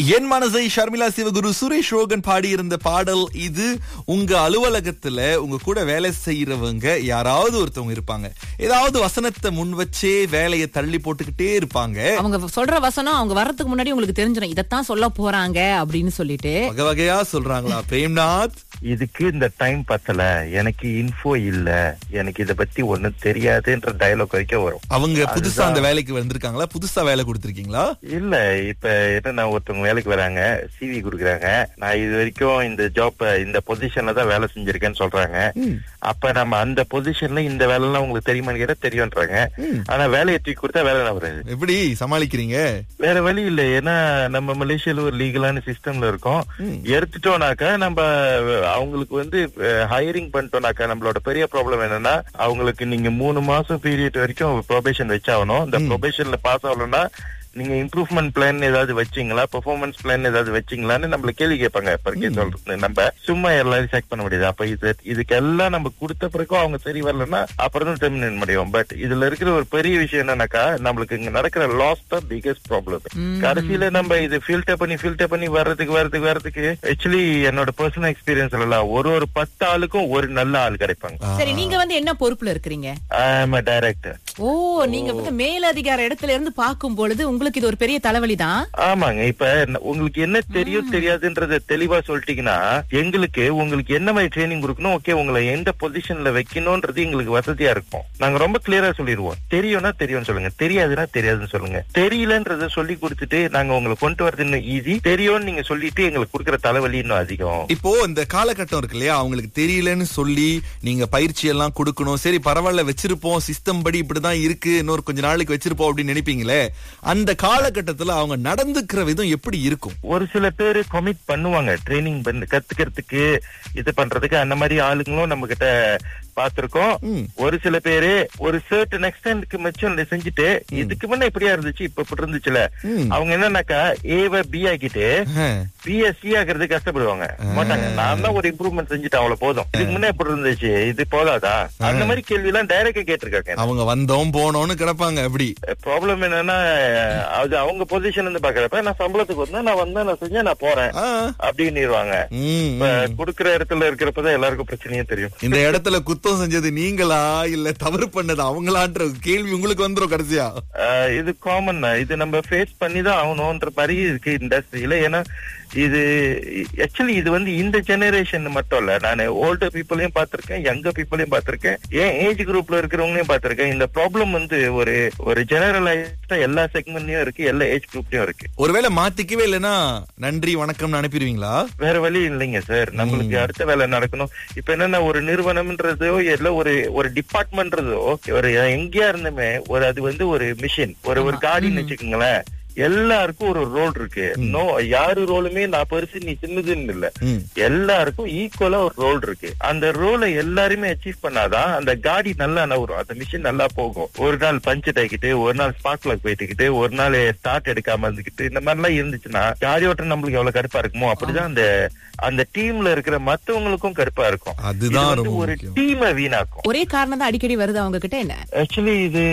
என் மனசை ஷர்மிளா சிவகுரு சுரேஷ் ரோகன் பாடியிருந்த பாடல் இது உங்க அலுவலகத்துல உங்க கூட வேலை செய்யறவங்க யாராவது ஒருத்தவங்க இருப்பாங்க ஏதாவது வசனத்தை முன் வச்சே வேலையை தள்ளி போட்டுக்கிட்டே இருப்பாங்க அவங்க சொல்ற வசனம் அவங்க வர்றதுக்கு முன்னாடி உங்களுக்கு தெரிஞ்சிடும் இதத்தான் சொல்ல போறாங்க அப்படின்னு சொல்லிட்டு வகை வகையா சொல்றாங்களா பிரேம்நாத் இதுக்கு இந்த டைம் பத்தல எனக்கு இன்ஃபோ இல்ல எனக்கு இத பத்தி ஒண்ணும் தெரியாதுன்ற டயலாக் வரைக்கும் வரும் அவங்க புதுசா அந்த வேலைக்கு வந்திருக்காங்களா புதுசா வேலை கொடுத்திருக்கீங்களா இல்ல இப்ப என்ன ஒருத்தவங்க வேலைக்கு வராங்க சிவி குடுக்குறாங்க நான் இது வரைக்கும் இந்த ஜாப் இந்த பொசிஷன்ல தான் வேலை செஞ்சிருக்கேன்னு சொல்றாங்க அப்ப நம்ம அந்த பொசிஷன்ல இந்த வேலை எல்லாம் உங்களுக்கு தெரியுமான்னு கேட்டா தெரியும்ன்றாங்க ஆனா வேலையை தூக்கி கொடுத்தா வேலை நான் வராது எப்படி சமாளிக்கிறீங்க வேற வழி இல்ல ஏன்னா நம்ம மலேசியால ஒரு லீகலான சிஸ்டம்ல இருக்கோம் எடுத்துட்டோம்னாக்கா நம்ம அவங்களுக்கு வந்து ஹையரிங் பண்ணிட்டோம்னாக்கா நம்மளோட பெரிய ப்ராப்ளம் என்னன்னா அவங்களுக்கு நீங்க மூணு மாசம் பீரியட் வரைக்கும் ப்ரொபேஷன் வச்சாகணும் இந்த ப்ரொபேஷன்ல பாஸ் ஆகணும்னா நீங்க இம்ப்ரூவ்மெண்ட் பிளான் ஏதாவது வச்சீங்களா பெர்ஃபார்மன்ஸ் பிளான் ஏதாவது வச்சீங்களான்னு நம்மள கேள்வி கேட்பாங்க இப்ப சொல்றது நம்ம சும்மா எல்லாரும் செக் பண்ண முடியாது அப்ப இது இதுக்கு எல்லாம் நம்ம கொடுத்த பிறகும் அவங்க சரி வரலன்னா அப்புறம் தான் டெர்மினேட் முடியும் பட் இதுல இருக்கிற ஒரு பெரிய விஷயம் என்னன்னாக்கா நம்மளுக்கு இங்க நடக்கிற லாஸ் தான் பிகெஸ்ட் ப்ராப்ளம் கடைசியில நம்ம இது ஃபில்டர் பண்ணி ஃபில்டர் பண்ணி வர்றதுக்கு வர்றதுக்கு வர்றதுக்கு ஆக்சுவலி என்னோட பர்சனல் எக்ஸ்பீரியன்ஸ் எல்லாம் ஒரு ஒரு பத்து ஆளுக்கும் ஒரு நல்ல ஆள் கிடைப்பாங்க சரி நீங்க வந்து என்ன பொறுப்புல இருக்கிறீங்க டைரக்டர் ஓ நீங்க வந்து மேலதிகார இடத்துல இருந்து பார்க்கும் பொழுது உங்களுக்கு இது ஒரு பெரிய தலைவலி தான் ஆமாங்க இப்ப ந- உங்களுக்கு என்ன தெரியும் தெரியாதுன்றத தெளிவா சொல்லிட்டீங்கன்னா எங்களுக்கு உங்களுக்கு என்ன மாதிரி ட்ரைனிங் கொடுக்கணும் ஓகே உங்களை எந்த பொசிஷன்ல வைக்கணும்ன்றது எங்களுக்கு வசதியா இருக்கும் நாங்க ரொம்ப கிளியரா சொல்லிடுவோம் தெரியும்னா தெரியும்னு சொல்லுங்க தெரியாதுன்னா தெரியாதுன்னு சொல்லுங்க தெரியலன்றத சொல்லி கொடுத்துட்டு நாங்க உங்களை கொண்டு வரது இன்னும் ஈஸி தெரியும்னு நீங்க சொல்லிட்டு எங்களுக்கு கொடுக்குற தலைவலி இன்னும் அதிகம் இப்போ இந்த காலகட்டம் இருக்கு இல்லையா அவங்களுக்கு தெரியலன்னு சொல்லி நீங்க பயிற்சி எல்லாம் கொடுக்கணும் சரி பரவாயில்ல வச்சிருப்போம் சிஸ்டம் படி இப்படிதான் இருக்கு இன்னொரு கொஞ்ச நாளைக்கு வச்சிருப்போம் அப்படின்னு நினைப்பீங்களே அந்த காலகட்டத்துல அவங்க நடந்துக்கிற விதம் எப்படி இருக்கும் ஒரு சில பேர் கமிட் பண்ணுவாங்க ட்ரைனிங் பண்ண கத்துக்கிறதுக்கு இது பண்றதுக்கு அந்த மாதிரி ஆளுங்களும் நம்ம கிட்ட பாத்திருக்கோம் ம். ஒரு சில பேரு ஒரு சர்டன் எக்ஸ்டென்ட்க்கு மெச்சம் செஞ்சுட்டு இதுக்கு முன்ன இப்படியா இருந்துச்சு இப்ப இப்படி இருந்துச்சுல ம். அவங்க என்னன்னாக்கா ஏவ பி ஆக்கிட்டு ஆஹ். பிஎஸ்சி ஆகிறது கஷ்டப்படுவாங்க மாட்டாங்க நான் தான் ஒரு இம்ப்ரூவ்மெண்ட் செஞ்சுட்டேன் அவ்வளவு போதும் இதுக்கு முன்ன எப்படி இருந்துச்சு இது போதாதா அந்த மாதிரி கேள்வி எல்லாம் டைரக்டா கேட்டிருக்காங்க அவங்க வந்தோம் போனோம்னு கிடப்பாங்க அப்படி ப்ராப்ளம் என்னன்னா அது அவங்க பொசிஷன் இருந்து பாக்குறப்ப நான் சம்பளத்துக்கு வந்தேன் நான் வந்தேன் நான் செஞ்சேன் நான் போறேன் ஆ. அப்படின்னுருவாங்க ம், இப்ப ம். குடுக்கிற இடத்துல இருக்கிறப்பதான் எல்லாருக்கும் பிரச்சனையே தெரியும் இந்த இடத்துல குத்தம் செஞ்சது நீங்களா இல்ல தவறு பண்ணது அவங்களான்ற கேள்வி உங்களுக்கு வந்துரும் கடைசியா ஆஹ் இது காமன் இது நம்ம ஃபேஸ் பண்ணி தான் ஆகணும்ன்ற மாதிரி இருக்கு இண்டஸ்ட்ரியில ஏன்னா இது ஆக்சுவலி இது வந்து இந்த ஜெனரேஷன் மட்டும் இல்ல நான் ஓல்டர் பீப்புளையும் பார்த்திருக்கேன் யங்கர் பீப்புளையும் பார்த்திருக்கேன் ஏன் ஏஜ் குரூப்ல இருக்கிறவங்களையும் பார்த்திருக்கேன் இந்த ப்ராப்ளம் வந்து ஒரு ஒரு ஜெனரலைஸ்டா எல்லா செக்மெண்ட்லயும் இருக்கு எல்லா ஏஜ் குரூப்லயும் இருக்கு ஒருவேளை மாத்திக்கவே இல்லைன்னா நன்றி வணக்கம்னு அனுப்பிடுவீங்களா வேற வழி இல்லைங்க சார் நம்மளுக்கு அடுத்த வேலை நடக்கணும் இப்ப என்னன்னா ஒரு நிறுவனம்ன்றதோ இல்ல ஒரு ஒரு டிபார்ட்மெண்ட்ன்றதோ ஒரு எங்கேயா இருந்துமே ஒரு அது வந்து ஒரு மிஷின் ஒரு ஒரு காடின்னு வச்சுக்கோங்களேன் எல்லாருக்கும் ஒரு ரோல் இருக்கு நோ யாரு ரோலுமே நான் பெருசு நீ சின்னதுன்னு இல்ல ம். எல்லாருக்கும் ஈக்குவலா ஒரு ரோல் இருக்கு அந்த ரோலை எல்லாருமே அச்சீவ் பண்ணாதான் அந்த காடி நல்லா நவரும் அந்த மிஷின் நல்லா போகும் ஒரு நாள் பஞ்சட் ஆகிட்டு ஒரு நாள் ஸ்பார்க்ல போயிட்டுக்கிட்டு ஒரு நாள் ஸ்டார்ட் எடுக்காம இருந்துக்கிட்டு இந்த மாதிரி எல்லாம் இருந்துச்சுன்னா காடி ஓட்டம் நம்மளுக்கு எவ்வளவு கருப்பா இருக்குமோ அப்படிதான் அந்த அந்த டீம்ல இருக்கிற மத்தவங்களுக்கும் கருப்பா இருக்கும் அதுதான் இது வந்து ரொம்ப ஒரு முக்கியம். டீமை வீணாக்கும் ஒரே காரணம் தான் அடிக்கடி வருது அவங்க கிட்ட என்ன ஆக்சுவலி இது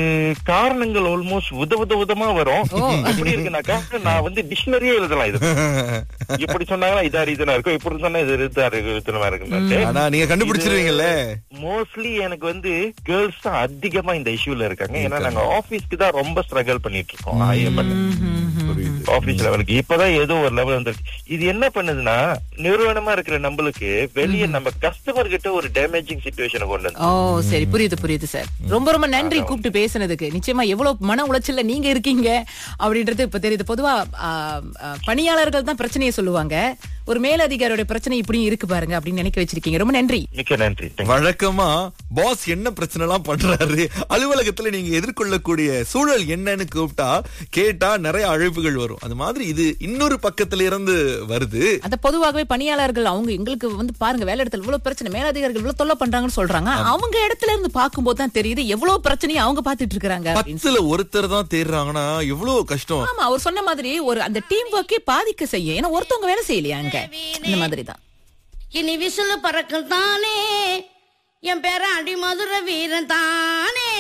காரணங்கள் ஆல்மோஸ்ட் உத உத உதமா வரும் எப்படி இருக்குனாக்கா நான் வந்து டிக்ஷனரியே எழுதலாம் இது இப்படி சொன்னாங்கன்னா இதா ரீசனா இருக்கும் இப்படி சொன்னா இது இதா ரீசனா இருக்கு ஆனா நீங்க கண்டுபிடிச்சிருவீங்கல்ல மோஸ்ட்லி எனக்கு வந்து கேர்ள்ஸ் தான் அதிகமா இந்த இஷ்யூல இருக்காங்க ஏன்னா நாங்க ஆபீஸ்க்கு தான் ரொம்ப ஸ்ட்ரகிள் பண்ணிட்டு இருக்கோம் IML. புரியுது ஆபீஸ் லெவலுக்கு இப்பதான் ஏதோ ஒரு லெவல் வந்துருக்கு இது என்ன பண்ணுதுன்னா நிறுவனமா இருக்கிற நம்மளுக்கு வெளியே நம்ம கஸ்டமர் கிட்ட ஒரு டேமேஜிங் சுச்சுவேஷனை கொண்டு வந்து ஓ சரி புரியுது புரியுது சார் ரொம்ப ரொம்ப நன்றி கூப்பிட்டு பேசுனதுக்கு நிச்சயமா எவ்வளவு மன உளைச்சல்ல நீங்க இருக்கீங்க அப்படின்றது இப்ப தெரியுது பொதுவா ஆ, ஆ, பணியாளர்கள் தான் பிரச்சனையை சொல்லுவாங்க ஒரு மேலதிகாரியோட பிரச்சனை இப்படியும் இருக்கு பாருங்க அப்படின்னு நினைக்க வச்சிருக்கீங்க ரொம்ப நன்றி மிக்க நன்றி Thank you. வழக்கமா பாஸ் என்ன பிரச்சனை எல்லாம் பண்றாரு அலுவலகத்துல நீங்க எதிர்கொள்ளக்கூடிய சூழல் என்னன்னு கூப்பிட்டா கேட்டா நிறைய அழைப்புகள் வரும் அது மாதிரி இது இன்னொரு பக்கத்துல இருந்து வருது அந்த பொதுவாகவே பணியாளர்கள் அவங்க எங்களுக்கு வந்து பாருங்க வேலை இடத்துல இவ்வளவு பிரச்சனை மேலதிகாரிகள் இவ்வளவு தொல்லை பண்றாங்கன்னு சொல்றாங்க அவங்க இடத்துல இருந்து பார்க்கும்போது தான் தெரியுது எவ்வளவு பிரச்சனையை அவங்க பாத்துட்டு இருக்காங்க அப்படின்னு பத்துல ஒருத்தர் தான் தேடுறாங்கன்னா எவ்வளவு கஷ்டம் ஆமா அவர் சொன்ன மாதிரி ஒரு அந்த டீம் ஒர்க்கே பாதிக்க செய்யும் ஏன்னா ஒருத்தவங்க வேலை செய்யலையா அங்க இந்த மாதிரி தான் இனி விசிலு பறக்கும் தானே என் பேர அடி மதுர வீரன் தானே